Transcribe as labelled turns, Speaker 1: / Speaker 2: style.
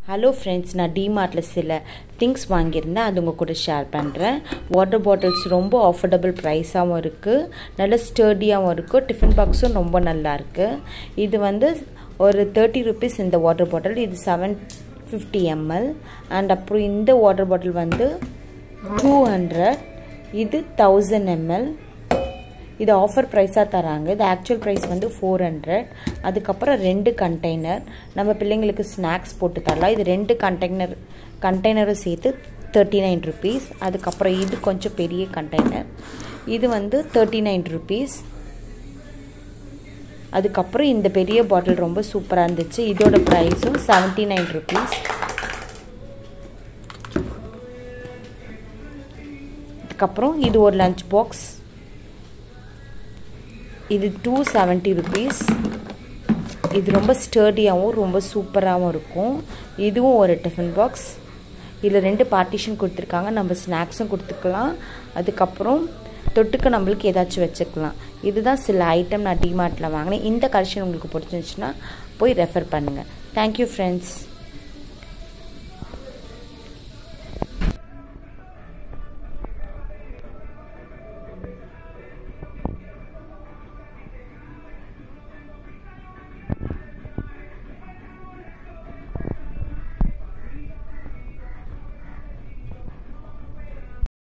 Speaker 1: hello friends நான் டிமார்ட்டில் சில things வாங்கியிருந்தேன் அது உங்கள் கூட ஷேர் பண்ணுறேன் வாட்டர் பாட்டில்ஸ் ரொம்ப ஆஃபர்டபுள் ப்ரைஸாகவும் இருக்குது நல்ல ஸ்டர்டியாகவும் இருக்குது டிஃபன் பாக்ஸும் ரொம்ப நல்லா இருக்குது இது வந்து ஒரு தேர்ட்டி ருபீஸ் இந்த வாட்டர் பாட்டில் இது செவன் ஃபிஃப்டி எம்எல் அண்ட் அப்புறம் இந்த வாட்டர் பாட்டில் வந்து டூ ஹண்ட்ரட் இது தௌசண்ட் எம்எல் இது ஆஃபர் ப்ரைஸாக தராங்க இது ஆக்சுவல் ப்ரைஸ் வந்து ஃபோர் ஹண்ட்ரட் அதுக்கப்புறம் ரெண்டு கண்டெய்னர் நம்ம பிள்ளைங்களுக்கு ஸ்நாக்ஸ் போட்டு தரலாம் இது ரெண்டு கண்டெய்னர் கண்டெய்னரும் சேர்த்து தேர்ட்டி நைன் ருபீஸ் அதுக்கப்புறம் இது கொஞ்சம் பெரிய கண்டெய்னர் இது வந்து தேர்ட்டி நைன் ருபீஸ் அதுக்கப்புறம் இந்த பெரிய பாட்டில் ரொம்ப சூப்பராக இருந்துச்சு இதோட ப்ரைஸும் செவன்ட்டி நைன் ருபீஸ் அதுக்கப்புறம் இது ஒரு லஞ்ச் பாக்ஸ் இது டூ செவன்ட்டி ருபீஸ் இது ரொம்ப ஸ்டர்டியாகவும் ரொம்ப சூப்பராகவும் இருக்கும் இதுவும் ஒரு டிஃபன் பாக்ஸ் இதில் ரெண்டு பார்ட்டிஷன் கொடுத்துருக்காங்க நம்ம ஸ்நாக்ஸும் கொடுத்துக்கலாம் அதுக்கப்புறம் தொட்டுக்க நம்மளுக்கு ஏதாச்சும் வச்சுக்கலாம் இதுதான் சில ஐட்டம் நான் டிமார்ட்டில் வாங்கினேன் இந்த கலெக்ஷன் உங்களுக்கு பிடிச்சிருந்துச்சுன்னா போய் ரெஃபர் பண்ணுங்கள் தேங்க்யூ ஃப்ரெண்ட்ஸ்